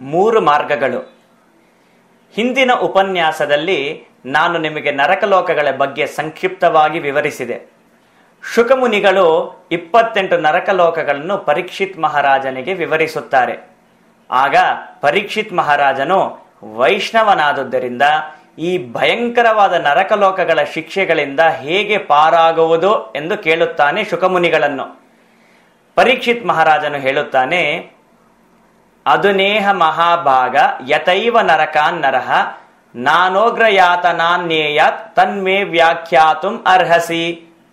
ಮೂರು ಮಾರ್ಗಗಳು ಹಿಂದಿನ ಉಪನ್ಯಾಸದಲ್ಲಿ ನಾನು ನಿಮಗೆ ನರಕಲೋಕಗಳ ಬಗ್ಗೆ ಸಂಕ್ಷಿಪ್ತವಾಗಿ ವಿವರಿಸಿದೆ ಶುಕಮುನಿಗಳು ಇಪ್ಪತ್ತೆಂಟು ನರಕಲೋಕಗಳನ್ನು ಪರೀಕ್ಷಿತ್ ಮಹಾರಾಜನಿಗೆ ವಿವರಿಸುತ್ತಾರೆ ಆಗ ಪರೀಕ್ಷಿತ್ ಮಹಾರಾಜನು ವೈಷ್ಣವನಾದುದರಿಂದ ಈ ಭಯಂಕರವಾದ ನರಕಲೋಕಗಳ ಶಿಕ್ಷೆಗಳಿಂದ ಹೇಗೆ ಪಾರಾಗುವುದು ಎಂದು ಕೇಳುತ್ತಾನೆ ಶುಕಮುನಿಗಳನ್ನು ಪರೀಕ್ಷಿತ್ ಮಹಾರಾಜನು ಹೇಳುತ್ತಾನೆ ಅದುನೇಹ ಮಹಾಭಾಗ ಯತೈವ ನರಕಾನ್ ನರಹ ನಾನೋಗ್ರಯಾತನಾನ್ಯೇಯಾತ್ ತನ್ಮೇ ವ್ಯಾಖ್ಯಾತುಂ ಅರ್ಹಸಿ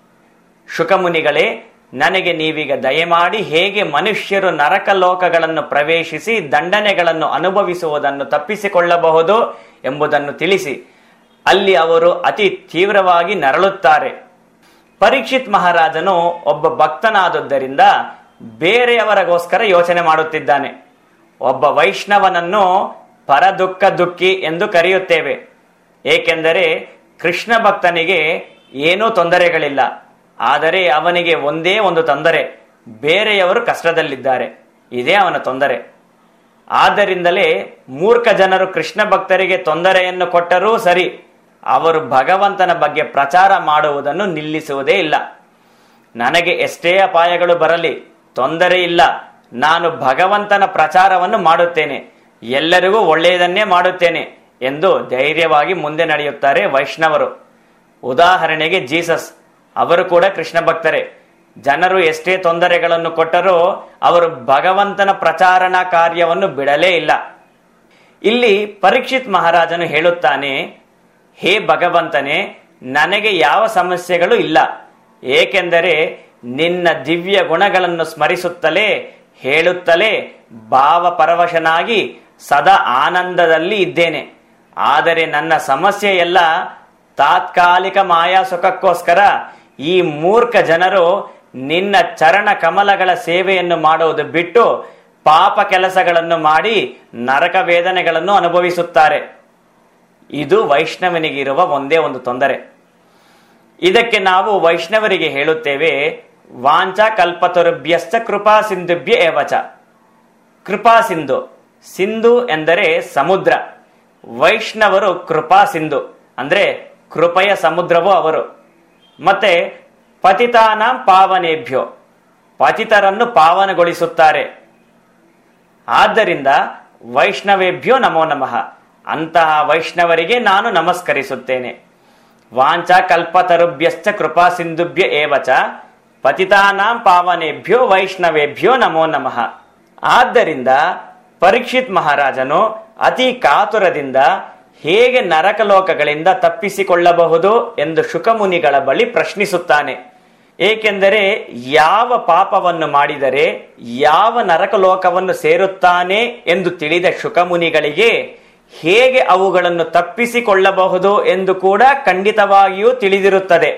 ಶುಕಮುನಿಗಳೇ ನನಗೆ ನೀವೀಗ ದಯಮಾಡಿ ಹೇಗೆ ಮನುಷ್ಯರು ನರಕ ಲೋಕಗಳನ್ನು ಪ್ರವೇಶಿಸಿ ದಂಡನೆಗಳನ್ನು ಅನುಭವಿಸುವುದನ್ನು ತಪ್ಪಿಸಿಕೊಳ್ಳಬಹುದು ಎಂಬುದನ್ನು ತಿಳಿಸಿ ಅಲ್ಲಿ ಅವರು ಅತಿ ತೀವ್ರವಾಗಿ ನರಳುತ್ತಾರೆ ಪರೀಕ್ಷಿತ್ ಮಹಾರಾಜನು ಒಬ್ಬ ಭಕ್ತನಾದುದರಿಂದ ಬೇರೆಯವರಿಗೋಸ್ಕರ ಯೋಚನೆ ಮಾಡುತ್ತಿದ್ದಾನೆ ಒಬ್ಬ ವೈಷ್ಣವನನ್ನು ಪರದುಃಖ ದುಃಖಿ ಎಂದು ಕರೆಯುತ್ತೇವೆ ಏಕೆಂದರೆ ಕೃಷ್ಣ ಭಕ್ತನಿಗೆ ಏನೂ ತೊಂದರೆಗಳಿಲ್ಲ ಆದರೆ ಅವನಿಗೆ ಒಂದೇ ಒಂದು ತೊಂದರೆ ಬೇರೆಯವರು ಕಷ್ಟದಲ್ಲಿದ್ದಾರೆ ಇದೇ ಅವನ ತೊಂದರೆ ಆದ್ದರಿಂದಲೇ ಮೂರ್ಖ ಜನರು ಕೃಷ್ಣ ಭಕ್ತರಿಗೆ ತೊಂದರೆಯನ್ನು ಕೊಟ್ಟರೂ ಸರಿ ಅವರು ಭಗವಂತನ ಬಗ್ಗೆ ಪ್ರಚಾರ ಮಾಡುವುದನ್ನು ನಿಲ್ಲಿಸುವುದೇ ಇಲ್ಲ ನನಗೆ ಎಷ್ಟೇ ಅಪಾಯಗಳು ಬರಲಿ ತೊಂದರೆ ಇಲ್ಲ ನಾನು ಭಗವಂತನ ಪ್ರಚಾರವನ್ನು ಮಾಡುತ್ತೇನೆ ಎಲ್ಲರಿಗೂ ಒಳ್ಳೆಯದನ್ನೇ ಮಾಡುತ್ತೇನೆ ಎಂದು ಧೈರ್ಯವಾಗಿ ಮುಂದೆ ನಡೆಯುತ್ತಾರೆ ವೈಷ್ಣವರು ಉದಾಹರಣೆಗೆ ಜೀಸಸ್ ಅವರು ಕೂಡ ಕೃಷ್ಣ ಭಕ್ತರೇ ಜನರು ಎಷ್ಟೇ ತೊಂದರೆಗಳನ್ನು ಕೊಟ್ಟರೂ ಅವರು ಭಗವಂತನ ಪ್ರಚಾರಣಾ ಕಾರ್ಯವನ್ನು ಬಿಡಲೇ ಇಲ್ಲ ಇಲ್ಲಿ ಪರೀಕ್ಷಿತ್ ಮಹಾರಾಜನು ಹೇಳುತ್ತಾನೆ ಹೇ ಭಗವಂತನೇ ನನಗೆ ಯಾವ ಸಮಸ್ಯೆಗಳು ಇಲ್ಲ ಏಕೆಂದರೆ ನಿನ್ನ ದಿವ್ಯ ಗುಣಗಳನ್ನು ಸ್ಮರಿಸುತ್ತಲೇ ಹೇಳುತ್ತಲೇ ಭಾವಪರವಶನಾಗಿ ಸದಾ ಆನಂದದಲ್ಲಿ ಇದ್ದೇನೆ ಆದರೆ ನನ್ನ ಸಮಸ್ಯೆ ಎಲ್ಲ ತಾತ್ಕಾಲಿಕ ಮಾಯಾ ಸುಖಕ್ಕೋಸ್ಕರ ಈ ಮೂರ್ಖ ಜನರು ನಿನ್ನ ಚರಣ ಕಮಲಗಳ ಸೇವೆಯನ್ನು ಮಾಡುವುದು ಬಿಟ್ಟು ಪಾಪ ಕೆಲಸಗಳನ್ನು ಮಾಡಿ ನರಕ ವೇದನೆಗಳನ್ನು ಅನುಭವಿಸುತ್ತಾರೆ ಇದು ವೈಷ್ಣವನಿಗಿರುವ ಒಂದೇ ಒಂದು ತೊಂದರೆ ಇದಕ್ಕೆ ನಾವು ವೈಷ್ಣವರಿಗೆ ಹೇಳುತ್ತೇವೆ ವಾಂಚ ಕಲ್ಪತರುಭ್ಯಶ್ಚ ಕೃಪಾ ಸಿಂಧುಭ್ಯ ಏವಚ ಕೃಪಾ ಸಿಂಧು ಸಿಂಧು ಎಂದರೆ ಸಮುದ್ರ ವೈಷ್ಣವರು ಕೃಪಾ ಸಿಂಧು ಅಂದ್ರೆ ಕೃಪೆಯ ಸಮುದ್ರವೂ ಅವರು ಮತ್ತೆ ಪತಿತಾನಾಂ ಪಾವನೇಭ್ಯೋ ಪತಿತರನ್ನು ಪಾವನಗೊಳಿಸುತ್ತಾರೆ ಆದ್ದರಿಂದ ವೈಷ್ಣವೇಭ್ಯೋ ನಮೋ ನಮಃ ಅಂತಹ ವೈಷ್ಣವರಿಗೆ ನಾನು ನಮಸ್ಕರಿಸುತ್ತೇನೆ ವಾಂಚ ಕಲ್ಪತರುಭ್ಯಶ್ಚ ಕೃಪಾ ಸಿಂಧುಭ್ಯ ಏವಚ ಪತಿತಾನಾಂ ಪಾವನೇಭ್ಯೋ ವೈಷ್ಣವೇಭ್ಯೋ ನಮೋ ನಮಃ ಆದ್ದರಿಂದ ಪರೀಕ್ಷಿತ್ ಮಹಾರಾಜನು ಅತಿ ಕಾತುರದಿಂದ ಹೇಗೆ ನರಕಲೋಕಗಳಿಂದ ತಪ್ಪಿಸಿಕೊಳ್ಳಬಹುದು ಎಂದು ಶುಕಮುನಿಗಳ ಬಳಿ ಪ್ರಶ್ನಿಸುತ್ತಾನೆ ಏಕೆಂದರೆ ಯಾವ ಪಾಪವನ್ನು ಮಾಡಿದರೆ ಯಾವ ನರಕಲೋಕವನ್ನು ಸೇರುತ್ತಾನೆ ಎಂದು ತಿಳಿದ ಶುಕಮುನಿಗಳಿಗೆ ಹೇಗೆ ಅವುಗಳನ್ನು ತಪ್ಪಿಸಿಕೊಳ್ಳಬಹುದು ಎಂದು ಕೂಡ ಖಂಡಿತವಾಗಿಯೂ ತಿಳಿದಿರುತ್ತದೆ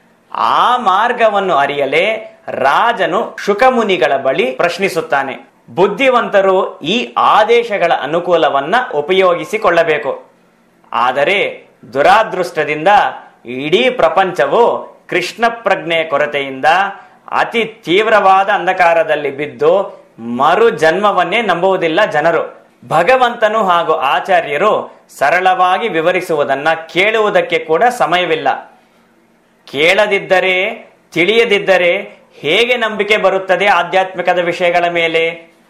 ಆ ಮಾರ್ಗವನ್ನು ಅರಿಯಲೇ ರಾಜನು ಶುಕಮುನಿಗಳ ಬಳಿ ಪ್ರಶ್ನಿಸುತ್ತಾನೆ ಬುದ್ಧಿವಂತರು ಈ ಆದೇಶಗಳ ಅನುಕೂಲವನ್ನ ಉಪಯೋಗಿಸಿಕೊಳ್ಳಬೇಕು ಆದರೆ ದುರಾದೃಷ್ಟದಿಂದ ಇಡೀ ಪ್ರಪಂಚವು ಕೃಷ್ಣ ಪ್ರಜ್ಞೆಯ ಕೊರತೆಯಿಂದ ಅತಿ ತೀವ್ರವಾದ ಅಂಧಕಾರದಲ್ಲಿ ಬಿದ್ದು ಮರು ಜನ್ಮವನ್ನೇ ನಂಬುವುದಿಲ್ಲ ಜನರು ಭಗವಂತನು ಹಾಗೂ ಆಚಾರ್ಯರು ಸರಳವಾಗಿ ವಿವರಿಸುವುದನ್ನ ಕೇಳುವುದಕ್ಕೆ ಕೂಡ ಸಮಯವಿಲ್ಲ ಕೇಳದಿದ್ದರೆ ತಿಳಿಯದಿದ್ದರೆ ಹೇಗೆ ನಂಬಿಕೆ ಬರುತ್ತದೆ ಆಧ್ಯಾತ್ಮಿಕದ ವಿಷಯಗಳ ಮೇಲೆ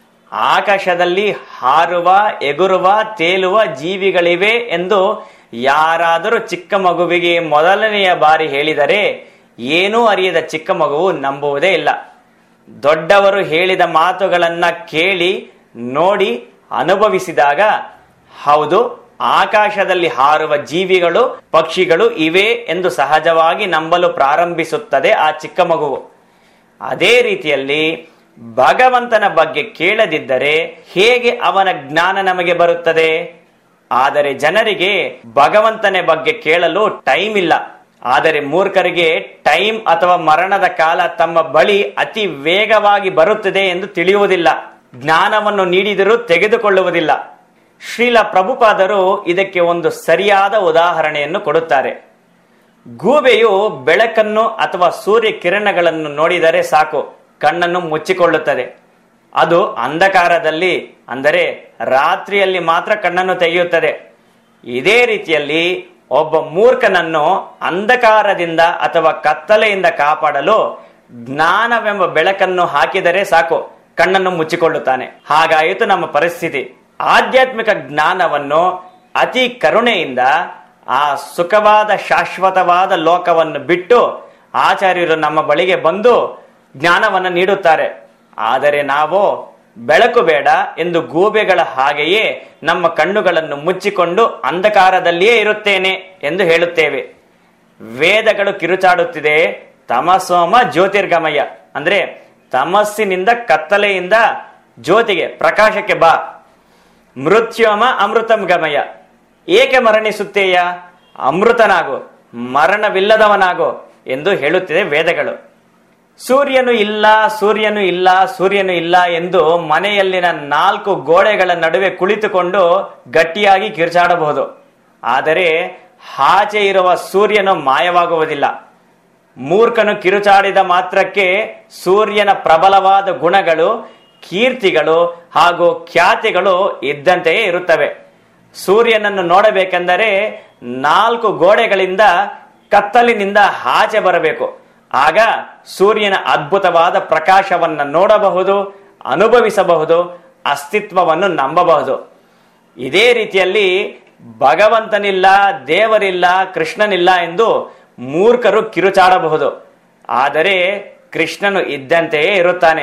ಆಕಾಶದಲ್ಲಿ ಹಾರುವ ಎಗುರುವ ತೇಲುವ ಜೀವಿಗಳಿವೆ ಎಂದು ಯಾರಾದರೂ ಚಿಕ್ಕ ಮಗುವಿಗೆ ಮೊದಲನೆಯ ಬಾರಿ ಹೇಳಿದರೆ ಏನೂ ಅರಿಯದ ಚಿಕ್ಕ ಮಗುವು ನಂಬುವುದೇ ಇಲ್ಲ ದೊಡ್ಡವರು ಹೇಳಿದ ಮಾತುಗಳನ್ನ ಕೇಳಿ ನೋಡಿ ಅನುಭವಿಸಿದಾಗ ಹೌದು ಆಕಾಶದಲ್ಲಿ ಹಾರುವ ಜೀವಿಗಳು ಪಕ್ಷಿಗಳು ಇವೆ ಎಂದು ಸಹಜವಾಗಿ ನಂಬಲು ಪ್ರಾರಂಭಿಸುತ್ತದೆ ಆ ಚಿಕ್ಕ ಮಗುವು ಅದೇ ರೀತಿಯಲ್ಲಿ ಭಗವಂತನ ಬಗ್ಗೆ ಕೇಳದಿದ್ದರೆ ಹೇಗೆ ಅವನ ಜ್ಞಾನ ನಮಗೆ ಬರುತ್ತದೆ ಆದರೆ ಜನರಿಗೆ ಭಗವಂತನ ಬಗ್ಗೆ ಕೇಳಲು ಟೈಮ್ ಇಲ್ಲ ಆದರೆ ಮೂರ್ಖರಿಗೆ ಟೈಮ್ ಅಥವಾ ಮರಣದ ಕಾಲ ತಮ್ಮ ಬಳಿ ಅತಿ ವೇಗವಾಗಿ ಬರುತ್ತದೆ ಎಂದು ತಿಳಿಯುವುದಿಲ್ಲ ಜ್ಞಾನವನ್ನು ನೀಡಿದರೂ ತೆಗೆದುಕೊಳ್ಳುವುದಿಲ್ಲ ಶ್ರೀಲ ಪ್ರಭುಪಾದರು ಇದಕ್ಕೆ ಒಂದು ಸರಿಯಾದ ಉದಾಹರಣೆಯನ್ನು ಕೊಡುತ್ತಾರೆ ಗೂಬೆಯು ಬೆಳಕನ್ನು ಅಥವಾ ಸೂರ್ಯ ಕಿರಣಗಳನ್ನು ನೋಡಿದರೆ ಸಾಕು ಕಣ್ಣನ್ನು ಮುಚ್ಚಿಕೊಳ್ಳುತ್ತದೆ ಅದು ಅಂಧಕಾರದಲ್ಲಿ ಅಂದರೆ ರಾತ್ರಿಯಲ್ಲಿ ಮಾತ್ರ ಕಣ್ಣನ್ನು ತೆಗೆಯುತ್ತದೆ ಇದೇ ರೀತಿಯಲ್ಲಿ ಒಬ್ಬ ಮೂರ್ಖನನ್ನು ಅಂಧಕಾರದಿಂದ ಅಥವಾ ಕತ್ತಲೆಯಿಂದ ಕಾಪಾಡಲು ಜ್ಞಾನವೆಂಬ ಬೆಳಕನ್ನು ಹಾಕಿದರೆ ಸಾಕು ಕಣ್ಣನ್ನು ಮುಚ್ಚಿಕೊಳ್ಳುತ್ತಾನೆ ಹಾಗಾಯಿತು ನಮ್ಮ ಪರಿಸ್ಥಿತಿ ಆಧ್ಯಾತ್ಮಿಕ ಜ್ಞಾನವನ್ನು ಅತಿ ಕರುಣೆಯಿಂದ ಆ ಸುಖವಾದ ಶಾಶ್ವತವಾದ ಲೋಕವನ್ನು ಬಿಟ್ಟು ಆಚಾರ್ಯರು ನಮ್ಮ ಬಳಿಗೆ ಬಂದು ಜ್ಞಾನವನ್ನು ನೀಡುತ್ತಾರೆ ಆದರೆ ನಾವು ಬೆಳಕು ಬೇಡ ಎಂದು ಗೂಬೆಗಳ ಹಾಗೆಯೇ ನಮ್ಮ ಕಣ್ಣುಗಳನ್ನು ಮುಚ್ಚಿಕೊಂಡು ಅಂಧಕಾರದಲ್ಲಿಯೇ ಇರುತ್ತೇನೆ ಎಂದು ಹೇಳುತ್ತೇವೆ ವೇದಗಳು ಕಿರುಚಾಡುತ್ತಿದೆ ತಮಸೋಮ ಜ್ಯೋತಿರ್ಗಮಯ ಅಂದ್ರೆ ತಮಸ್ಸಿನಿಂದ ಕತ್ತಲೆಯಿಂದ ಜ್ಯೋತಿಗೆ ಪ್ರಕಾಶಕ್ಕೆ ಬಾ ಮೃತ್ಯೋಮ ಅಮೃತಂ ಗಮಯ ಏಕೆ ಮರಣಿಸುತ್ತೇಯ ಅಮೃತನಾಗು ಮರಣವಿಲ್ಲದವನಾಗು ಎಂದು ಹೇಳುತ್ತಿದೆ ವೇದಗಳು ಸೂರ್ಯನು ಇಲ್ಲ ಸೂರ್ಯನು ಇಲ್ಲ ಸೂರ್ಯನು ಇಲ್ಲ ಎಂದು ಮನೆಯಲ್ಲಿನ ನಾಲ್ಕು ಗೋಡೆಗಳ ನಡುವೆ ಕುಳಿತುಕೊಂಡು ಗಟ್ಟಿಯಾಗಿ ಕಿರ್ಚಾಡಬಹುದು ಆದರೆ ಆಚೆ ಇರುವ ಸೂರ್ಯನು ಮಾಯವಾಗುವುದಿಲ್ಲ ಮೂರ್ಖನು ಕಿರುಚಾಡಿದ ಮಾತ್ರಕ್ಕೆ ಸೂರ್ಯನ ಪ್ರಬಲವಾದ ಗುಣಗಳು ಕೀರ್ತಿಗಳು ಹಾಗೂ ಖ್ಯಾತಿಗಳು ಇದ್ದಂತೆಯೇ ಇರುತ್ತವೆ ಸೂರ್ಯನನ್ನು ನೋಡಬೇಕೆಂದರೆ ನಾಲ್ಕು ಗೋಡೆಗಳಿಂದ ಕತ್ತಲಿನಿಂದ ಆಚೆ ಬರಬೇಕು ಆಗ ಸೂರ್ಯನ ಅದ್ಭುತವಾದ ಪ್ರಕಾಶವನ್ನು ನೋಡಬಹುದು ಅನುಭವಿಸಬಹುದು ಅಸ್ತಿತ್ವವನ್ನು ನಂಬಬಹುದು ಇದೇ ರೀತಿಯಲ್ಲಿ ಭಗವಂತನಿಲ್ಲ ದೇವರಿಲ್ಲ ಕೃಷ್ಣನಿಲ್ಲ ಎಂದು ಮೂರ್ಖರು ಕಿರುಚಾಡಬಹುದು ಆದರೆ ಕೃಷ್ಣನು ಇದ್ದಂತೆಯೇ ಇರುತ್ತಾನೆ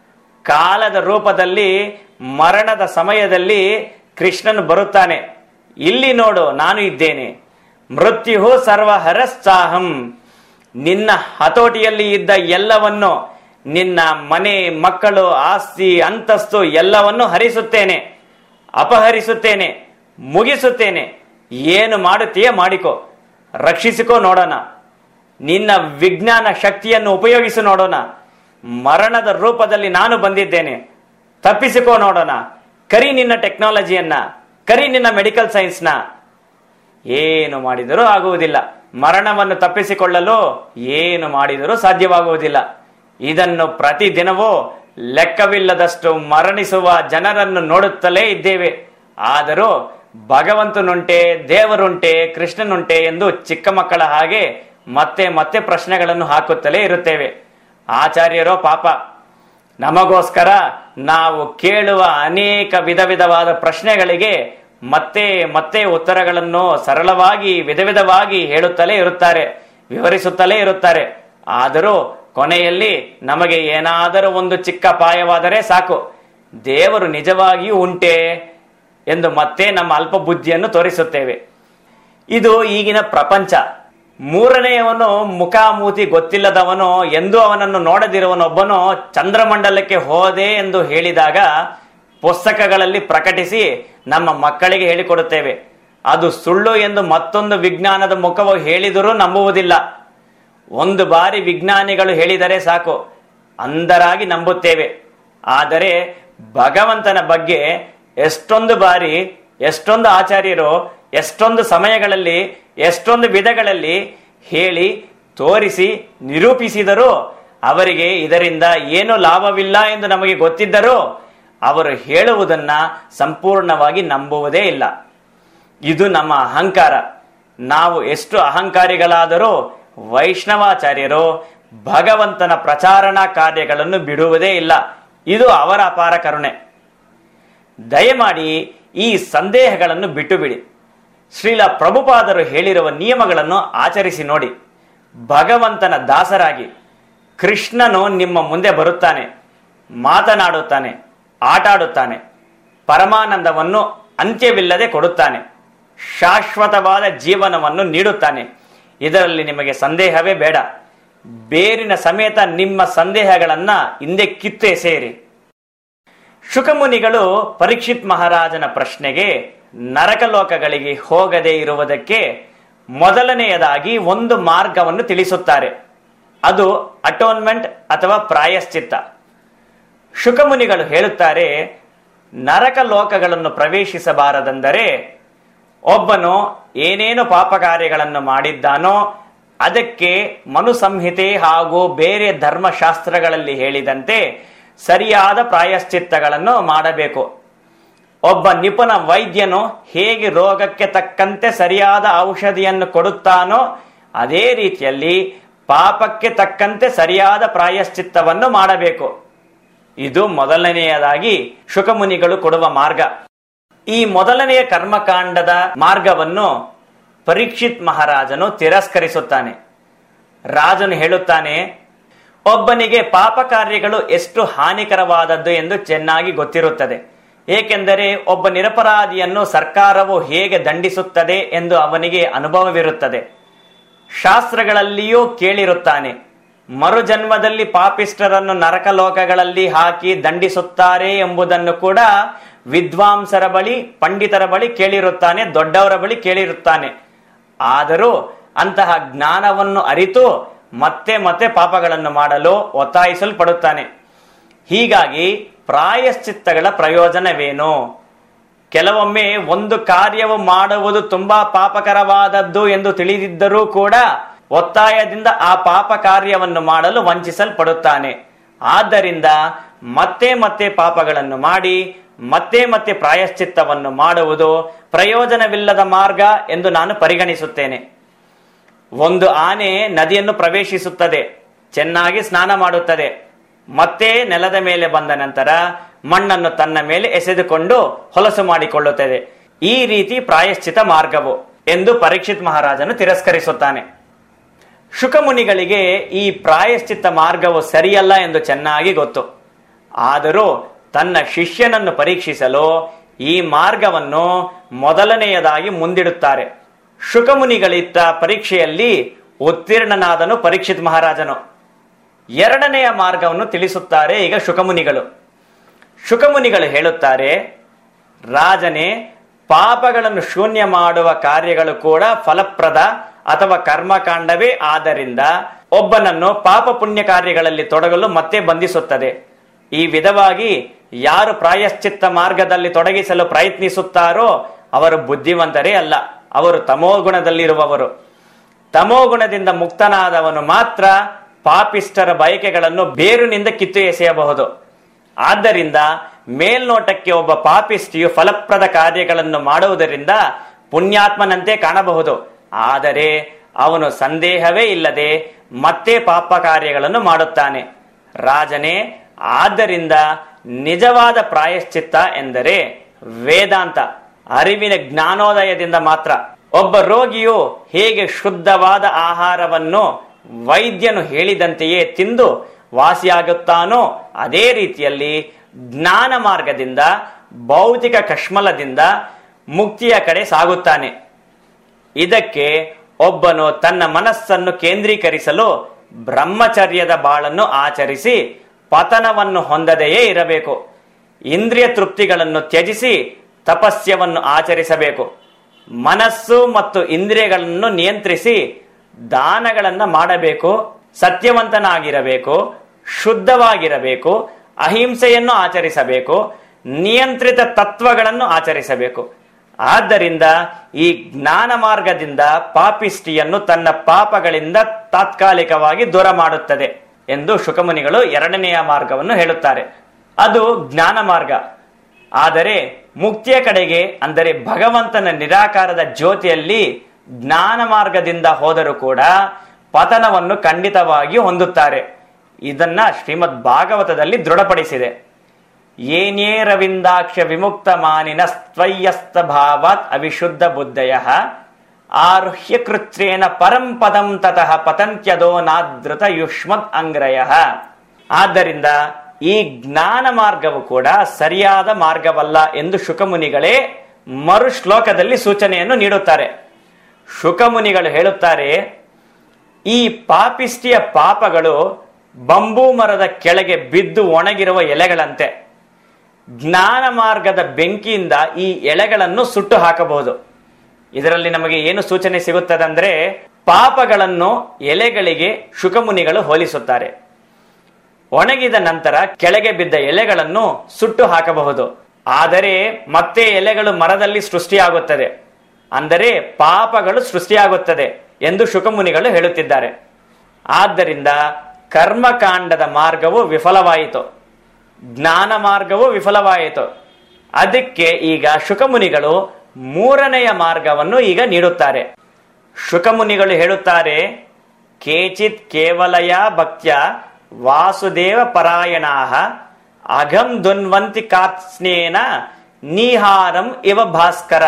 ಕಾಲದ ರೂಪದಲ್ಲಿ ಮರಣದ ಸಮಯದಲ್ಲಿ ಕೃಷ್ಣನು ಬರುತ್ತಾನೆ ಇಲ್ಲಿ ನೋಡು ನಾನು ಇದ್ದೇನೆ ಮೃತ್ಯು ಸರ್ವಹರಸ್ಸಾಹಂ ನಿನ್ನ ಹತೋಟಿಯಲ್ಲಿ ಇದ್ದ ಎಲ್ಲವನ್ನು ನಿನ್ನ ಮನೆ ಮಕ್ಕಳು ಆಸ್ತಿ ಅಂತಸ್ತು ಎಲ್ಲವನ್ನು ಹರಿಸುತ್ತೇನೆ ಅಪಹರಿಸುತ್ತೇನೆ ಮುಗಿಸುತ್ತೇನೆ ಏನು ಮಾಡುತ್ತೀಯ ಮಾಡಿಕೊ ರಕ್ಷಿಸಿಕೋ ನೋಡೋಣ ನಿನ್ನ ವಿಜ್ಞಾನ ಶಕ್ತಿಯನ್ನು ಉಪಯೋಗಿಸಿ ನೋಡೋಣ ಮರಣದ ರೂಪದಲ್ಲಿ ನಾನು ಬಂದಿದ್ದೇನೆ ತಪ್ಪಿಸಿಕೋ ನೋಡೋಣ ಕರಿ ನಿನ್ನ ಟೆಕ್ನಾಲಜಿಯನ್ನ ಕರಿ ನಿನ್ನ ಮೆಡಿಕಲ್ ಸೈನ್ಸ್ನ ಏನು ಮಾಡಿದರೂ ಆಗುವುದಿಲ್ಲ ಮರಣವನ್ನು ತಪ್ಪಿಸಿಕೊಳ್ಳಲು ಏನು ಮಾಡಿದರೂ ಸಾಧ್ಯವಾಗುವುದಿಲ್ಲ ಇದನ್ನು ಪ್ರತಿದಿನವೂ ಲೆಕ್ಕವಿಲ್ಲದಷ್ಟು ಮರಣಿಸುವ ಜನರನ್ನು ನೋಡುತ್ತಲೇ ಇದ್ದೇವೆ ಆದರೂ ಭಗವಂತನುಂಟೆ ದೇವರುಂಟೆ ಕೃಷ್ಣನುಂಟೆ ಎಂದು ಚಿಕ್ಕ ಮಕ್ಕಳ ಹಾಗೆ ಮತ್ತೆ ಮತ್ತೆ ಪ್ರಶ್ನೆಗಳನ್ನು ಹಾಕುತ್ತಲೇ ಇರುತ್ತೇವೆ ಆಚಾರ್ಯರೋ ಪಾಪ ನಮಗೋಸ್ಕರ ನಾವು ಕೇಳುವ ಅನೇಕ ವಿಧ ವಿಧವಾದ ಪ್ರಶ್ನೆಗಳಿಗೆ ಮತ್ತೆ ಮತ್ತೆ ಉತ್ತರಗಳನ್ನು ಸರಳವಾಗಿ ವಿಧ ವಿಧವಾಗಿ ಹೇಳುತ್ತಲೇ ಇರುತ್ತಾರೆ ವಿವರಿಸುತ್ತಲೇ ಇರುತ್ತಾರೆ ಆದರೂ ಕೊನೆಯಲ್ಲಿ ನಮಗೆ ಏನಾದರೂ ಒಂದು ಚಿಕ್ಕ ಅಪಾಯವಾದರೆ ಸಾಕು ದೇವರು ನಿಜವಾಗಿಯೂ ಉಂಟೆ ಎಂದು ಮತ್ತೆ ನಮ್ಮ ಅಲ್ಪ ಬುದ್ಧಿಯನ್ನು ತೋರಿಸುತ್ತೇವೆ ಇದು ಈಗಿನ ಪ್ರಪಂಚ ಮೂರನೆಯವನು ಮುಖಾಮೂತಿ ಗೊತ್ತಿಲ್ಲದವನು ಎಂದು ಅವನನ್ನು ನೋಡದಿರುವನೊಬ್ಬನು ಚಂದ್ರಮಂಡಲಕ್ಕೆ ಹೋದೆ ಎಂದು ಹೇಳಿದಾಗ ಪುಸ್ತಕಗಳಲ್ಲಿ ಪ್ರಕಟಿಸಿ ನಮ್ಮ ಮಕ್ಕಳಿಗೆ ಹೇಳಿಕೊಡುತ್ತೇವೆ ಅದು ಸುಳ್ಳು ಎಂದು ಮತ್ತೊಂದು ವಿಜ್ಞಾನದ ಮುಖವು ಹೇಳಿದರೂ ನಂಬುವುದಿಲ್ಲ ಒಂದು ಬಾರಿ ವಿಜ್ಞಾನಿಗಳು ಹೇಳಿದರೆ ಸಾಕು ಅಂದರಾಗಿ ನಂಬುತ್ತೇವೆ ಆದರೆ ಭಗವಂತನ ಬಗ್ಗೆ ಎಷ್ಟೊಂದು ಬಾರಿ ಎಷ್ಟೊಂದು ಆಚಾರ್ಯರು ಎಷ್ಟೊಂದು ಸಮಯಗಳಲ್ಲಿ ಎಷ್ಟೊಂದು ವಿಧಗಳಲ್ಲಿ ಹೇಳಿ ತೋರಿಸಿ ನಿರೂಪಿಸಿದರೂ ಅವರಿಗೆ ಇದರಿಂದ ಏನು ಲಾಭವಿಲ್ಲ ಎಂದು ನಮಗೆ ಗೊತ್ತಿದ್ದರೂ ಅವರು ಹೇಳುವುದನ್ನ ಸಂಪೂರ್ಣವಾಗಿ ನಂಬುವುದೇ ಇಲ್ಲ ಇದು ನಮ್ಮ ಅಹಂಕಾರ ನಾವು ಎಷ್ಟು ಅಹಂಕಾರಿಗಳಾದರೂ ವೈಷ್ಣವಾಚಾರ್ಯರು ಭಗವಂತನ ಪ್ರಚಾರಣಾ ಕಾರ್ಯಗಳನ್ನು ಬಿಡುವುದೇ ಇಲ್ಲ ಇದು ಅವರ ಅಪಾರ ಕರುಣೆ ದಯಮಾಡಿ ಈ ಸಂದೇಹಗಳನ್ನು ಬಿಟ್ಟು ಬಿಡಿ ಶ್ರೀಲ ಪ್ರಭುಪಾದರು ಹೇಳಿರುವ ನಿಯಮಗಳನ್ನು ಆಚರಿಸಿ ನೋಡಿ ಭಗವಂತನ ದಾಸರಾಗಿ ಕೃಷ್ಣನು ನಿಮ್ಮ ಮುಂದೆ ಬರುತ್ತಾನೆ ಮಾತನಾಡುತ್ತಾನೆ ಆಟಾಡುತ್ತಾನೆ ಪರಮಾನಂದವನ್ನು ಅಂತ್ಯವಿಲ್ಲದೆ ಕೊಡುತ್ತಾನೆ ಶಾಶ್ವತವಾದ ಜೀವನವನ್ನು ನೀಡುತ್ತಾನೆ ಇದರಲ್ಲಿ ನಿಮಗೆ ಸಂದೇಹವೇ ಬೇಡ ಬೇರಿನ ಸಮೇತ ನಿಮ್ಮ ಸಂದೇಹಗಳನ್ನ ಹಿಂದೆ ಕಿತ್ತು ಎಸೆಯಿರಿ ಶುಕಮುನಿಗಳು ಪರೀಕ್ಷಿತ್ ಮಹಾರಾಜನ ಪ್ರಶ್ನೆಗೆ ನರಕಲೋಕಗಳಿಗೆ ಹೋಗದೆ ಇರುವುದಕ್ಕೆ ಮೊದಲನೆಯದಾಗಿ ಒಂದು ಮಾರ್ಗವನ್ನು ತಿಳಿಸುತ್ತಾರೆ ಅದು ಅಟೋನ್ಮೆಂಟ್ ಅಥವಾ ಪ್ರಾಯಶ್ಚಿತ್ತ ಶುಕಮುನಿಗಳು ಹೇಳುತ್ತಾರೆ ನರಕ ಲೋಕಗಳನ್ನು ಪ್ರವೇಶಿಸಬಾರದೆಂದರೆ ಒಬ್ಬನು ಏನೇನು ಪಾಪ ಕಾರ್ಯಗಳನ್ನು ಮಾಡಿದ್ದಾನೋ ಅದಕ್ಕೆ ಮನುಸಂಹಿತೆ ಹಾಗೂ ಬೇರೆ ಧರ್ಮಶಾಸ್ತ್ರಗಳಲ್ಲಿ ಹೇಳಿದಂತೆ ಸರಿಯಾದ ಪ್ರಾಯಶ್ಚಿತ್ತಗಳನ್ನು ಮಾಡಬೇಕು ಒಬ್ಬ ನಿಪುಣ ವೈದ್ಯನು ಹೇಗೆ ರೋಗಕ್ಕೆ ತಕ್ಕಂತೆ ಸರಿಯಾದ ಔಷಧಿಯನ್ನು ಕೊಡುತ್ತಾನೋ ಅದೇ ರೀತಿಯಲ್ಲಿ ಪಾಪಕ್ಕೆ ತಕ್ಕಂತೆ ಸರಿಯಾದ ಪ್ರಾಯಶ್ಚಿತ್ತವನ್ನು ಮಾಡಬೇಕು ಇದು ಮೊದಲನೆಯದಾಗಿ ಶುಕಮುನಿಗಳು ಕೊಡುವ ಮಾರ್ಗ ಈ ಮೊದಲನೆಯ ಕರ್ಮಕಾಂಡದ ಮಾರ್ಗವನ್ನು ಪರೀಕ್ಷಿತ್ ಮಹಾರಾಜನು ತಿರಸ್ಕರಿಸುತ್ತಾನೆ ರಾಜನು ಹೇಳುತ್ತಾನೆ ಒಬ್ಬನಿಗೆ ಪಾಪ ಕಾರ್ಯಗಳು ಎಷ್ಟು ಹಾನಿಕರವಾದದ್ದು ಎಂದು ಚೆನ್ನಾಗಿ ಗೊತ್ತಿರುತ್ತದೆ ಏಕೆಂದರೆ ಒಬ್ಬ ನಿರಪರಾಧಿಯನ್ನು ಸರ್ಕಾರವು ಹೇಗೆ ದಂಡಿಸುತ್ತದೆ ಎಂದು ಅವನಿಗೆ ಅನುಭವವಿರುತ್ತದೆ ಶಾಸ್ತ್ರಗಳಲ್ಲಿಯೂ ಕೇಳಿರುತ್ತಾನೆ ಮರುಜನ್ಮದಲ್ಲಿ ಪಾಪಿಷ್ಟರನ್ನು ನರಕ ಲೋಕಗಳಲ್ಲಿ ಹಾಕಿ ದಂಡಿಸುತ್ತಾರೆ ಎಂಬುದನ್ನು ಕೂಡ ವಿದ್ವಾಂಸರ ಬಳಿ ಪಂಡಿತರ ಬಳಿ ಕೇಳಿರುತ್ತಾನೆ ದೊಡ್ಡವರ ಬಳಿ ಕೇಳಿರುತ್ತಾನೆ ಆದರೂ ಅಂತಹ ಜ್ಞಾನವನ್ನು ಅರಿತು ಮತ್ತೆ ಮತ್ತೆ ಪಾಪಗಳನ್ನು ಮಾಡಲು ಒತ್ತಾಯಿಸಲ್ಪಡುತ್ತಾನೆ ಹೀಗಾಗಿ ಪ್ರಾಯಶ್ಚಿತ್ತಗಳ ಪ್ರಯೋಜನವೇನು ಕೆಲವೊಮ್ಮೆ ಒಂದು ಕಾರ್ಯವು ಮಾಡುವುದು ತುಂಬಾ ಪಾಪಕರವಾದದ್ದು ಎಂದು ತಿಳಿದಿದ್ದರೂ ಕೂಡ ಒತ್ತಾಯದಿಂದ ಆ ಪಾಪ ಕಾರ್ಯವನ್ನು ಮಾಡಲು ವಂಚಿಸಲ್ಪಡುತ್ತಾನೆ ಆದ್ದರಿಂದ ಮತ್ತೆ ಮತ್ತೆ ಪಾಪಗಳನ್ನು ಮಾಡಿ ಮತ್ತೆ ಮತ್ತೆ ಪ್ರಾಯಶ್ಚಿತ್ತವನ್ನು ಮಾಡುವುದು ಪ್ರಯೋಜನವಿಲ್ಲದ ಮಾರ್ಗ ಎಂದು ನಾನು ಪರಿಗಣಿಸುತ್ತೇನೆ ಒಂದು ಆನೆ ನದಿಯನ್ನು ಪ್ರವೇಶಿಸುತ್ತದೆ ಚೆನ್ನಾಗಿ ಸ್ನಾನ ಮಾಡುತ್ತದೆ ಮತ್ತೆ ನೆಲದ ಮೇಲೆ ಬಂದ ನಂತರ ಮಣ್ಣನ್ನು ತನ್ನ ಮೇಲೆ ಎಸೆದುಕೊಂಡು ಹೊಲಸು ಮಾಡಿಕೊಳ್ಳುತ್ತದೆ ಈ ರೀತಿ ಪ್ರಾಯಶ್ಚಿತ ಮಾರ್ಗವು ಎಂದು ಪರೀಕ್ಷಿತ್ ಮಹಾರಾಜನು ತಿರಸ್ಕರಿಸುತ್ತಾನೆ ಶುಕಮುನಿಗಳಿಗೆ ಈ ಪ್ರಾಯಶ್ಚಿತ್ತ ಮಾರ್ಗವು ಸರಿಯಲ್ಲ ಎಂದು ಚೆನ್ನಾಗಿ ಗೊತ್ತು ಆದರೂ ತನ್ನ ಶಿಷ್ಯನನ್ನು ಪರೀಕ್ಷಿಸಲು ಈ ಮಾರ್ಗವನ್ನು ಮೊದಲನೆಯದಾಗಿ ಮುಂದಿಡುತ್ತಾರೆ ಶುಕಮುನಿಗಳಿತ್ತ ಪರೀಕ್ಷೆಯಲ್ಲಿ ಉತ್ತೀರ್ಣನಾದನು ಪರೀಕ್ಷಿತ್ ಮಹಾರಾಜನು ಎರಡನೆಯ ಮಾರ್ಗವನ್ನು ತಿಳಿಸುತ್ತಾರೆ ಈಗ ಶುಕಮುನಿಗಳು ಶುಕಮುನಿಗಳು ಹೇಳುತ್ತಾರೆ ರಾಜನೇ ಪಾಪಗಳನ್ನು ಶೂನ್ಯ ಮಾಡುವ ಕಾರ್ಯಗಳು ಕೂಡ ಫಲಪ್ರದ ಅಥವಾ ಕರ್ಮಕಾಂಡವೇ ಆದ್ದರಿಂದ ಒಬ್ಬನನ್ನು ಪಾಪ ಪುಣ್ಯ ಕಾರ್ಯಗಳಲ್ಲಿ ತೊಡಗಲು ಮತ್ತೆ ಬಂಧಿಸುತ್ತದೆ ಈ ವಿಧವಾಗಿ ಯಾರು ಪ್ರಾಯಶ್ಚಿತ್ತ ಮಾರ್ಗದಲ್ಲಿ ತೊಡಗಿಸಲು ಪ್ರಯತ್ನಿಸುತ್ತಾರೋ ಅವರು ಬುದ್ಧಿವಂತರೇ ಅಲ್ಲ ಅವರು ತಮೋಗುಣದಲ್ಲಿರುವವರು ತಮೋಗುಣದಿಂದ ಮುಕ್ತನಾದವನು ಮಾತ್ರ ಪಾಪಿಷ್ಟರ ಬಯಕೆಗಳನ್ನು ಬೇರುನಿಂದ ಕಿತ್ತು ಎಸೆಯಬಹುದು ಆದ್ದರಿಂದ ಮೇಲ್ನೋಟಕ್ಕೆ ಒಬ್ಬ ಪಾಪಿಷ್ಟಿಯು ಫಲಪ್ರದ ಕಾರ್ಯಗಳನ್ನು ಮಾಡುವುದರಿಂದ ಪುಣ್ಯಾತ್ಮನಂತೆ ಕಾಣಬಹುದು ಆದರೆ ಅವನು ಸಂದೇಹವೇ ಇಲ್ಲದೆ ಮತ್ತೆ ಪಾಪ ಕಾರ್ಯಗಳನ್ನು ಮಾಡುತ್ತಾನೆ ರಾಜನೇ ಆದ್ದರಿಂದ ನಿಜವಾದ ಪ್ರಾಯಶ್ಚಿತ್ತ ಎಂದರೆ ವೇದಾಂತ ಅರಿವಿನ ಜ್ಞಾನೋದಯದಿಂದ ಮಾತ್ರ ಒಬ್ಬ ರೋಗಿಯು ಹೇಗೆ ಶುದ್ಧವಾದ ಆಹಾರವನ್ನು ವೈದ್ಯನು ಹೇಳಿದಂತೆಯೇ ತಿಂದು ವಾಸಿಯಾಗುತ್ತಾನೋ ಅದೇ ರೀತಿಯಲ್ಲಿ ಜ್ಞಾನ ಮಾರ್ಗದಿಂದ ಭೌತಿಕ ಕಶ್ಮಲದಿಂದ ಮುಕ್ತಿಯ ಕಡೆ ಸಾಗುತ್ತಾನೆ ಇದಕ್ಕೆ ಒಬ್ಬನು ತನ್ನ ಮನಸ್ಸನ್ನು ಕೇಂದ್ರೀಕರಿಸಲು ಬ್ರಹ್ಮಚರ್ಯದ ಬಾಳನ್ನು ಆಚರಿಸಿ ಪತನವನ್ನು ಹೊಂದದೆಯೇ ಇರಬೇಕು ಇಂದ್ರಿಯ ತೃಪ್ತಿಗಳನ್ನು ತ್ಯಜಿಸಿ ತಪಸ್ಯವನ್ನು ಆಚರಿಸಬೇಕು ಮನಸ್ಸು ಮತ್ತು ಇಂದ್ರಿಯಗಳನ್ನು ನಿಯಂತ್ರಿಸಿ ದಾನಗಳನ್ನ ಮಾಡಬೇಕು ಸತ್ಯವಂತನಾಗಿರಬೇಕು ಶುದ್ಧವಾಗಿರಬೇಕು ಅಹಿಂಸೆಯನ್ನು ಆಚರಿಸಬೇಕು ನಿಯಂತ್ರಿತ ತತ್ವಗಳನ್ನು ಆಚರಿಸಬೇಕು ಆದ್ದರಿಂದ ಈ ಜ್ಞಾನ ಮಾರ್ಗದಿಂದ ಪಾಪಿಷ್ಟಿಯನ್ನು ತನ್ನ ಪಾಪಗಳಿಂದ ತಾತ್ಕಾಲಿಕವಾಗಿ ದೂರ ಮಾಡುತ್ತದೆ ಎಂದು ಶುಕಮುನಿಗಳು ಎರಡನೆಯ ಮಾರ್ಗವನ್ನು ಹೇಳುತ್ತಾರೆ ಅದು ಜ್ಞಾನ ಮಾರ್ಗ ಆದರೆ ಮುಕ್ತಿಯ ಕಡೆಗೆ ಅಂದರೆ ಭಗವಂತನ ನಿರಾಕಾರದ ಜ್ಯೋತಿಯಲ್ಲಿ ಜ್ಞಾನ ಮಾರ್ಗದಿಂದ ಹೋದರೂ ಕೂಡ ಪತನವನ್ನು ಖಂಡಿತವಾಗಿ ಹೊಂದುತ್ತಾರೆ ಇದನ್ನ ಶ್ರೀಮದ್ ಭಾಗವತದಲ್ಲಿ ದೃಢಪಡಿಸಿದೆ ಏನೇ ರವಿಂದಾಕ್ಷ ವಿಮುಕ್ತ ಮಾನಿನ ಸ್ವಯ್ಯಸ್ತ ಭಾವಾತ್ ಅವಿಶುದ್ಧ ಬುದ್ಧಯ ಆರುಹ್ಯ ಕೃತ್ರೇನ ಪರಂ ಪದಂ ತತಃ ಪತಂತ್ಯದೋ ನಾದೃತ ಯುಷ್ಮದ್ ಅಂಗ್ರಯ ಆದ್ದರಿಂದ ಈ ಜ್ಞಾನ ಮಾರ್ಗವು ಕೂಡ ಸರಿಯಾದ ಮಾರ್ಗವಲ್ಲ ಎಂದು ಶುಕಮುನಿಗಳೇ ಮರು ಶ್ಲೋಕದಲ್ಲಿ ಸೂಚನೆಯನ್ನು ನೀಡುತ್ತಾರೆ ಶುಕಮುನಿಗಳು ಹೇಳುತ್ತಾರೆ ಈ ಪಾಪಿಷ್ಟಿಯ ಪಾಪಗಳು ಬಂಬೂ ಮರದ ಕೆಳಗೆ ಬಿದ್ದು ಒಣಗಿರುವ ಎಲೆಗಳಂತೆ ಜ್ಞಾನ ಮಾರ್ಗದ ಬೆಂಕಿಯಿಂದ ಈ ಎಳೆಗಳನ್ನು ಸುಟ್ಟು ಹಾಕಬಹುದು ಇದರಲ್ಲಿ ನಮಗೆ ಏನು ಸೂಚನೆ ಸಿಗುತ್ತದಂದ್ರೆ ಪಾಪಗಳನ್ನು ಎಲೆಗಳಿಗೆ ಶುಕಮುನಿಗಳು ಹೋಲಿಸುತ್ತಾರೆ ಒಣಗಿದ ನಂತರ ಕೆಳಗೆ ಬಿದ್ದ ಎಲೆಗಳನ್ನು ಸುಟ್ಟು ಹಾಕಬಹುದು ಆದರೆ ಮತ್ತೆ ಎಲೆಗಳು ಮರದಲ್ಲಿ ಸೃಷ್ಟಿಯಾಗುತ್ತದೆ ಅಂದರೆ ಪಾಪಗಳು ಸೃಷ್ಟಿಯಾಗುತ್ತದೆ ಎಂದು ಶುಕಮುನಿಗಳು ಹೇಳುತ್ತಿದ್ದಾರೆ ಆದ್ದರಿಂದ ಕರ್ಮಕಾಂಡದ ಮಾರ್ಗವು ವಿಫಲವಾಯಿತು ಜ್ಞಾನ ಮಾರ್ಗವು ವಿಫಲವಾಯಿತು ಅದಕ್ಕೆ ಈಗ ಶುಕಮುನಿಗಳು ಮೂರನೆಯ ಮಾರ್ಗವನ್ನು ಈಗ ನೀಡುತ್ತಾರೆ ಶುಕಮುನಿಗಳು ಹೇಳುತ್ತಾರೆ ಕೇಚಿತ್ ಕೇವಲಯ ಭಕ್ತ್ಯ ವಾಸುದೇವ ಪರಾಯಣಾಹ ಅಘಂ ದುನ್ವಂತಿ ಕಾತ್ಸ್ನೇನ ನೀಹಾರಂ ಇವ ಭಾಸ್ಕರ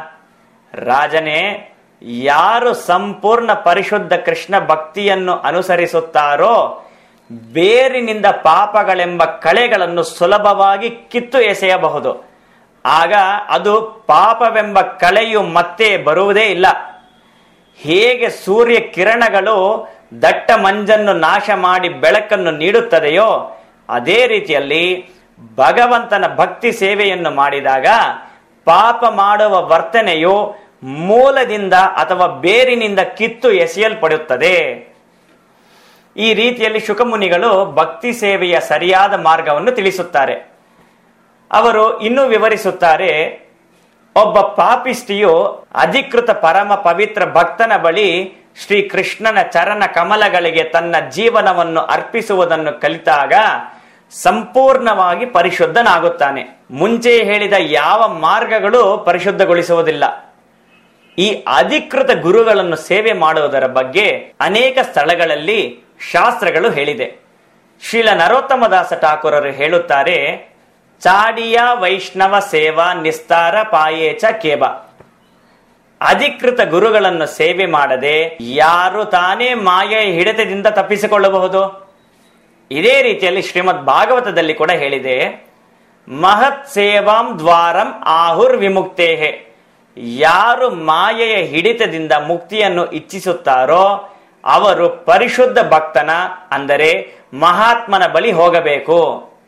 ರಾಜನೇ ಯಾರು ಸಂಪೂರ್ಣ ಪರಿಶುದ್ಧ ಕೃಷ್ಣ ಭಕ್ತಿಯನ್ನು ಅನುಸರಿಸುತ್ತಾರೋ ಬೇರಿನಿಂದ ಪಾಪಗಳೆಂಬ ಕಳೆಗಳನ್ನು ಸುಲಭವಾಗಿ ಕಿತ್ತು ಎಸೆಯಬಹುದು ಆಗ ಅದು ಪಾಪವೆಂಬ ಕಳೆಯು ಮತ್ತೆ ಬರುವುದೇ ಇಲ್ಲ ಹೇಗೆ ಸೂರ್ಯ ಕಿರಣಗಳು ದಟ್ಟ ಮಂಜನ್ನು ನಾಶ ಮಾಡಿ ಬೆಳಕನ್ನು ನೀಡುತ್ತದೆಯೋ ಅದೇ ರೀತಿಯಲ್ಲಿ ಭಗವಂತನ ಭಕ್ತಿ ಸೇವೆಯನ್ನು ಮಾಡಿದಾಗ ಪಾಪ ಮಾಡುವ ವರ್ತನೆಯು ಮೂಲದಿಂದ ಅಥವಾ ಬೇರಿನಿಂದ ಕಿತ್ತು ಎಸೆಯಲ್ಪಡುತ್ತದೆ ಈ ರೀತಿಯಲ್ಲಿ ಶುಕಮುನಿಗಳು ಭಕ್ತಿ ಸೇವೆಯ ಸರಿಯಾದ ಮಾರ್ಗವನ್ನು ತಿಳಿಸುತ್ತಾರೆ ಅವರು ಇನ್ನೂ ವಿವರಿಸುತ್ತಾರೆ ಒಬ್ಬ ಪಾಪಿಷ್ಟಿಯು ಅಧಿಕೃತ ಪರಮ ಪವಿತ್ರ ಭಕ್ತನ ಬಳಿ ಶ್ರೀ ಕೃಷ್ಣನ ಚರಣ ಕಮಲಗಳಿಗೆ ತನ್ನ ಜೀವನವನ್ನು ಅರ್ಪಿಸುವುದನ್ನು ಕಲಿತಾಗ ಸಂಪೂರ್ಣವಾಗಿ ಪರಿಶುದ್ಧನಾಗುತ್ತಾನೆ ಮುಂಚೆ ಹೇಳಿದ ಯಾವ ಮಾರ್ಗಗಳು ಪರಿಶುದ್ಧಗೊಳಿಸುವುದಿಲ್ಲ ಈ ಅಧಿಕೃತ ಗುರುಗಳನ್ನು ಸೇವೆ ಮಾಡುವುದರ ಬಗ್ಗೆ ಅನೇಕ ಸ್ಥಳಗಳಲ್ಲಿ ಶಾಸ್ತ್ರಗಳು ಹೇಳಿದೆ ಶ್ರೀಲ ನರೋತ್ತಮದಾಸ ಠಾಕೂರರು ಹೇಳುತ್ತಾರೆ ಚಾಡಿಯ ವೈಷ್ಣವ ಸೇವಾ ನಿಸ್ತಾರ ಪಾಯೇಚ ಕೇಬ ಅಧಿಕೃತ ಗುರುಗಳನ್ನು ಸೇವೆ ಮಾಡದೆ ಯಾರು ತಾನೇ ಮಾಯೆಯ ಹಿಡಿತದಿಂದ ತಪ್ಪಿಸಿಕೊಳ್ಳಬಹುದು ಇದೇ ರೀತಿಯಲ್ಲಿ ಶ್ರೀಮದ್ ಭಾಗವತದಲ್ಲಿ ಕೂಡ ಹೇಳಿದೆ ಮಹತ್ ಸೇವಾಂ ದ್ವಾರಂ ಆಹುರ್ ವಿಮುಕ್ತೇಹೆ ಯಾರು ಮಾಯೆಯ ಹಿಡಿತದಿಂದ ಮುಕ್ತಿಯನ್ನು ಇಚ್ಛಿಸುತ್ತಾರೋ ಅವರು ಪರಿಶುದ್ಧ ಭಕ್ತನ ಅಂದರೆ ಮಹಾತ್ಮನ ಬಳಿ ಹೋಗಬೇಕು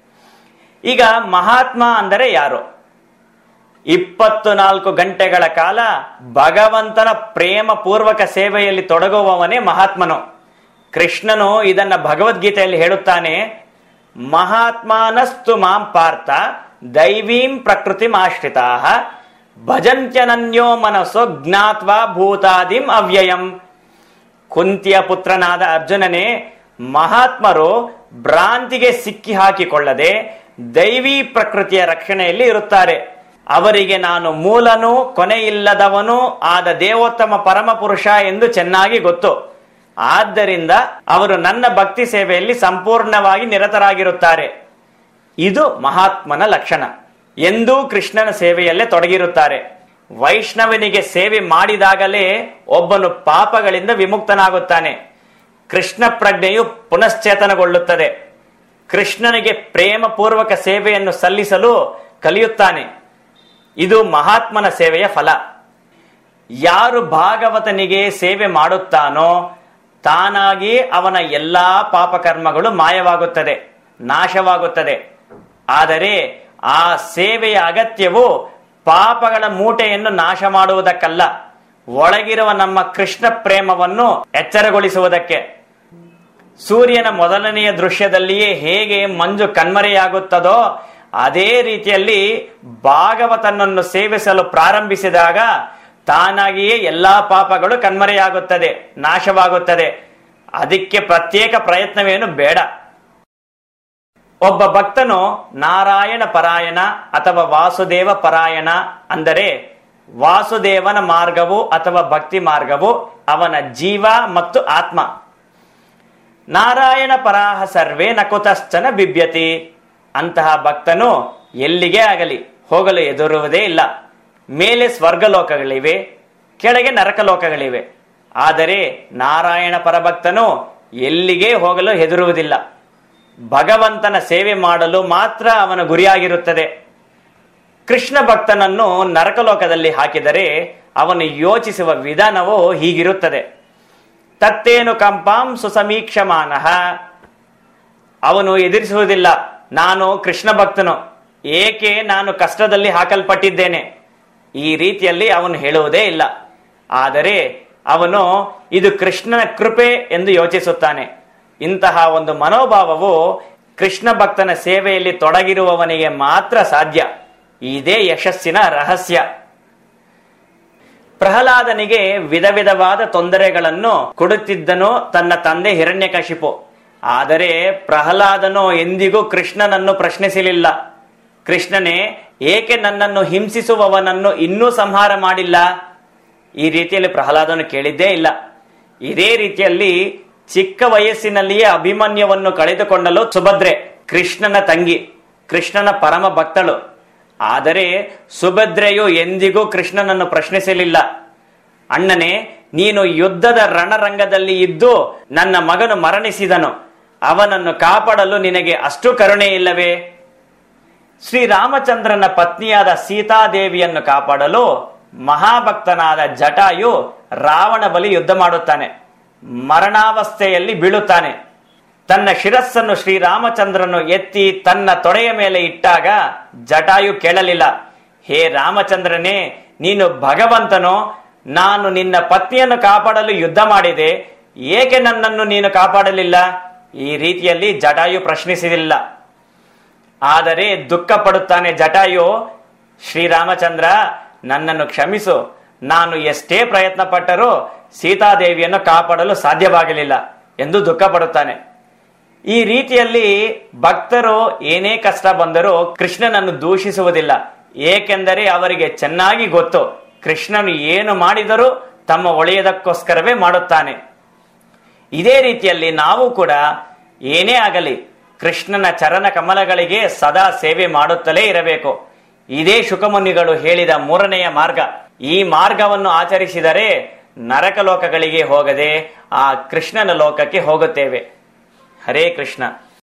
ಈಗ ಮಹಾತ್ಮ ಅಂದರೆ ಯಾರು ಇಪ್ಪತ್ತು ನಾಲ್ಕು ಗಂಟೆಗಳ ಕಾಲ ಭಗವಂತನ ಪ್ರೇಮ ಪೂರ್ವಕ ಸೇವೆಯಲ್ಲಿ ತೊಡಗುವವನೇ ಮಹಾತ್ಮನು ಕೃಷ್ಣನು ಇದನ್ನ ಭಗವದ್ಗೀತೆಯಲ್ಲಿ ಹೇಳುತ್ತಾನೆ ಮಹಾತ್ಮಾನಸ್ತು ಮಾಂ ಪಾರ್ಥ ದೈವೀಂ ಪ್ರಕೃತಿ ಆಶ್ರಿತಾ ಭಜಂತ್ಯನನ್ಯೋ ಮನಸ್ಸೋ ಜ್ಞಾತ್ವಾ ಭೂತಾದಿಂ ಅವ್ಯಯಂ ಕುಂತಿಯ ಪುತ್ರನಾದ ಅರ್ಜುನನೇ ಮಹಾತ್ಮರು ಭ್ರಾಂತಿಗೆ ಸಿಕ್ಕಿ ಹಾಕಿಕೊಳ್ಳದೆ ದೈವಿ ಪ್ರಕೃತಿಯ ರಕ್ಷಣೆಯಲ್ಲಿ ಇರುತ್ತಾರೆ ಅವರಿಗೆ ನಾನು ಮೂಲನು ಕೊನೆಯಿಲ್ಲದವನು ಆದ ದೇವೋತ್ತಮ ಪರಮ ಪುರುಷ ಎಂದು ಚೆನ್ನಾಗಿ ಗೊತ್ತು ಆದ್ದರಿಂದ ಅವರು ನನ್ನ ಭಕ್ತಿ ಸೇವೆಯಲ್ಲಿ ಸಂಪೂರ್ಣವಾಗಿ ನಿರತರಾಗಿರುತ್ತಾರೆ ಇದು ಮಹಾತ್ಮನ ಲಕ್ಷಣ ಎಂದೂ ಕೃಷ್ಣನ ಸೇವೆಯಲ್ಲೇ ತೊಡಗಿರುತ್ತಾರೆ ವೈಷ್ಣವನಿಗೆ ಸೇವೆ ಮಾಡಿದಾಗಲೇ ಒಬ್ಬನು ಪಾಪಗಳಿಂದ ವಿಮುಕ್ತನಾಗುತ್ತಾನೆ ಕೃಷ್ಣ ಪ್ರಜ್ಞೆಯು ಪುನಶ್ಚೇತನಗೊಳ್ಳುತ್ತದೆ ಕೃಷ್ಣನಿಗೆ ಪ್ರೇಮ ಪೂರ್ವಕ ಸೇವೆಯನ್ನು ಸಲ್ಲಿಸಲು ಕಲಿಯುತ್ತಾನೆ ಇದು ಮಹಾತ್ಮನ ಸೇವೆಯ ಫಲ ಯಾರು ಭಾಗವತನಿಗೆ ಸೇವೆ ಮಾಡುತ್ತಾನೋ ತಾನಾಗಿ ಅವನ ಎಲ್ಲಾ ಪಾಪಕರ್ಮಗಳು ಮಾಯವಾಗುತ್ತದೆ ನಾಶವಾಗುತ್ತದೆ ಆದರೆ ಆ ಸೇವೆಯ ಅಗತ್ಯವು ಪಾಪಗಳ ಮೂಟೆಯನ್ನು ನಾಶ ಮಾಡುವುದಕ್ಕಲ್ಲ ಒಳಗಿರುವ ನಮ್ಮ ಕೃಷ್ಣ ಪ್ರೇಮವನ್ನು ಎಚ್ಚರಗೊಳಿಸುವುದಕ್ಕೆ ಸೂರ್ಯನ ಮೊದಲನೆಯ ದೃಶ್ಯದಲ್ಲಿಯೇ ಹೇಗೆ ಮಂಜು ಕಣ್ಮರೆಯಾಗುತ್ತದೋ ಅದೇ ರೀತಿಯಲ್ಲಿ ಭಾಗವತನನ್ನು ಸೇವಿಸಲು ಪ್ರಾರಂಭಿಸಿದಾಗ ತಾನಾಗಿಯೇ ಎಲ್ಲಾ ಪಾಪಗಳು ಕಣ್ಮರೆಯಾಗುತ್ತದೆ ನಾಶವಾಗುತ್ತದೆ ಅದಕ್ಕೆ ಪ್ರತ್ಯೇಕ ಪ್ರಯತ್ನವೇನು ಬೇಡ ಒಬ್ಬ ಭಕ್ತನು ನಾರಾಯಣ ಪರಾಯಣ ಅಥವಾ ವಾಸುದೇವ ಪರಾಯಣ ಅಂದರೆ ವಾಸುದೇವನ ಮಾರ್ಗವು ಅಥವಾ ಭಕ್ತಿ ಮಾರ್ಗವು ಅವನ ಜೀವ ಮತ್ತು ಆತ್ಮ ನಾರಾಯಣ ಪರಾಹ ಸರ್ವೇ ನಕುತಶ್ಚನ ಬಿಬ್ಯತಿ ಅಂತಹ ಭಕ್ತನು ಎಲ್ಲಿಗೆ ಆಗಲಿ ಹೋಗಲು ಎದುರುವುದೇ ಇಲ್ಲ ಮೇಲೆ ಸ್ವರ್ಗಲೋಕಗಳಿವೆ ಕೆಳಗೆ ನರಕಲೋಕಗಳಿವೆ ಆದರೆ ನಾರಾಯಣ ಪರಭಕ್ತನು ಎಲ್ಲಿಗೆ ಹೋಗಲು ಹೆದರುವುದಿಲ್ಲ ಭಗವಂತನ ಸೇವೆ ಮಾಡಲು ಮಾತ್ರ ಅವನ ಗುರಿಯಾಗಿರುತ್ತದೆ ಕೃಷ್ಣ ಭಕ್ತನನ್ನು ನರಕಲೋಕದಲ್ಲಿ ಹಾಕಿದರೆ ಅವನು ಯೋಚಿಸುವ ವಿಧಾನವು ಹೀಗಿರುತ್ತದೆ ತತ್ತೇನು ಕಂಪಾಂ ಸುಸಮೀಕ್ಷಮಾನ ಅವನು ಎದುರಿಸುವುದಿಲ್ಲ ನಾನು ಕೃಷ್ಣ ಭಕ್ತನು ಏಕೆ ನಾನು ಕಷ್ಟದಲ್ಲಿ ಹಾಕಲ್ಪಟ್ಟಿದ್ದೇನೆ ಈ ರೀತಿಯಲ್ಲಿ ಅವನು ಹೇಳುವುದೇ ಇಲ್ಲ ಆದರೆ ಅವನು ಇದು ಕೃಷ್ಣನ ಕೃಪೆ ಎಂದು ಯೋಚಿಸುತ್ತಾನೆ ಇಂತಹ ಒಂದು ಮನೋಭಾವವು ಕೃಷ್ಣ ಭಕ್ತನ ಸೇವೆಯಲ್ಲಿ ತೊಡಗಿರುವವನಿಗೆ ಮಾತ್ರ ಸಾಧ್ಯ ಇದೇ ಯಶಸ್ಸಿನ ರಹಸ್ಯ ಪ್ರಹ್ಲಾದನಿಗೆ ವಿಧ ವಿಧವಾದ ತೊಂದರೆಗಳನ್ನು ಕೊಡುತ್ತಿದ್ದನು ತನ್ನ ತಂದೆ ಹಿರಣ್ಯಕಶಿಪು ಆದರೆ ಪ್ರಹ್ಲಾದನು ಎಂದಿಗೂ ಕೃಷ್ಣನನ್ನು ಪ್ರಶ್ನಿಸಲಿಲ್ಲ ಕೃಷ್ಣನೇ ಏಕೆ ನನ್ನನ್ನು ಹಿಂಸಿಸುವವನನ್ನು ಇನ್ನೂ ಸಂಹಾರ ಮಾಡಿಲ್ಲ ಈ ರೀತಿಯಲ್ಲಿ ಪ್ರಹ್ಲಾದನು ಕೇಳಿದ್ದೇ ಇಲ್ಲ ಇದೇ ರೀತಿಯಲ್ಲಿ ಚಿಕ್ಕ ವಯಸ್ಸಿನಲ್ಲಿಯೇ ಅಭಿಮನ್ಯವನ್ನು ಕಳೆದುಕೊಂಡಲು ಸುಭದ್ರೆ ಕೃಷ್ಣನ ತಂಗಿ ಕೃಷ್ಣನ ಪರಮ ಭಕ್ತಳು ಆದರೆ ಸುಭದ್ರೆಯು ಎಂದಿಗೂ ಕೃಷ್ಣನನ್ನು ಪ್ರಶ್ನಿಸಲಿಲ್ಲ ಅಣ್ಣನೇ ನೀನು ಯುದ್ಧದ ರಣರಂಗದಲ್ಲಿ ಇದ್ದು ನನ್ನ ಮಗನು ಮರಣಿಸಿದನು ಅವನನ್ನು ಕಾಪಾಡಲು ನಿನಗೆ ಅಷ್ಟು ಕರುಣೆ ಇಲ್ಲವೇ ಶ್ರೀರಾಮಚಂದ್ರನ ಪತ್ನಿಯಾದ ಸೀತಾದೇವಿಯನ್ನು ಕಾಪಾಡಲು ಮಹಾಭಕ್ತನಾದ ಜಟಾಯು ರಾವಣ ಬಲಿ ಯುದ್ಧ ಮಾಡುತ್ತಾನೆ ಮರಣಾವಸ್ಥೆಯಲ್ಲಿ ಬೀಳುತ್ತಾನೆ ತನ್ನ ಶಿರಸ್ಸನ್ನು ಶ್ರೀರಾಮಚಂದ್ರನು ಎತ್ತಿ ತನ್ನ ತೊಡೆಯ ಮೇಲೆ ಇಟ್ಟಾಗ ಜಟಾಯು ಕೇಳಲಿಲ್ಲ ಹೇ ರಾಮಚಂದ್ರನೇ ನೀನು ಭಗವಂತನೋ ನಾನು ನಿನ್ನ ಪತ್ನಿಯನ್ನು ಕಾಪಾಡಲು ಯುದ್ಧ ಮಾಡಿದೆ ಏಕೆ ನನ್ನನ್ನು ನೀನು ಕಾಪಾಡಲಿಲ್ಲ ಈ ರೀತಿಯಲ್ಲಿ ಜಟಾಯು ಪ್ರಶ್ನಿಸಿದಿಲ್ಲ ಆದರೆ ದುಃಖ ಪಡುತ್ತಾನೆ ಜಟಾಯು ಶ್ರೀರಾಮಚಂದ್ರ ನನ್ನನ್ನು ಕ್ಷಮಿಸು ನಾನು ಎಷ್ಟೇ ಪ್ರಯತ್ನ ಪಟ್ಟರೂ ಸೀತಾದೇವಿಯನ್ನು ಕಾಪಾಡಲು ಸಾಧ್ಯವಾಗಲಿಲ್ಲ ಎಂದು ದುಃಖ ಪಡುತ್ತಾನೆ ಈ ರೀತಿಯಲ್ಲಿ ಭಕ್ತರು ಏನೇ ಕಷ್ಟ ಬಂದರೂ ಕೃಷ್ಣನನ್ನು ದೂಷಿಸುವುದಿಲ್ಲ ಏಕೆಂದರೆ ಅವರಿಗೆ ಚೆನ್ನಾಗಿ ಗೊತ್ತು ಕೃಷ್ಣನು ಏನು ಮಾಡಿದರೂ ತಮ್ಮ ಒಳ್ಳೆಯದಕ್ಕೋಸ್ಕರವೇ ಮಾಡುತ್ತಾನೆ ಇದೇ ರೀತಿಯಲ್ಲಿ ನಾವು ಕೂಡ ಏನೇ ಆಗಲಿ ಕೃಷ್ಣನ ಚರಣ ಕಮಲಗಳಿಗೆ ಸದಾ ಸೇವೆ ಮಾಡುತ್ತಲೇ ಇರಬೇಕು ಇದೇ ಶುಕಮುನಿಗಳು ಹೇಳಿದ ಮೂರನೆಯ ಮಾರ್ಗ ಈ ಮಾರ್ಗವನ್ನು ಆಚರಿಸಿದರೆ ನರಕ ಲೋಕಗಳಿಗೆ ಹೋಗದೆ ಆ ಕೃಷ್ಣನ ಲೋಕಕ್ಕೆ ಹೋಗುತ್ತೇವೆ ಹರೇ ಕೃಷ್ಣ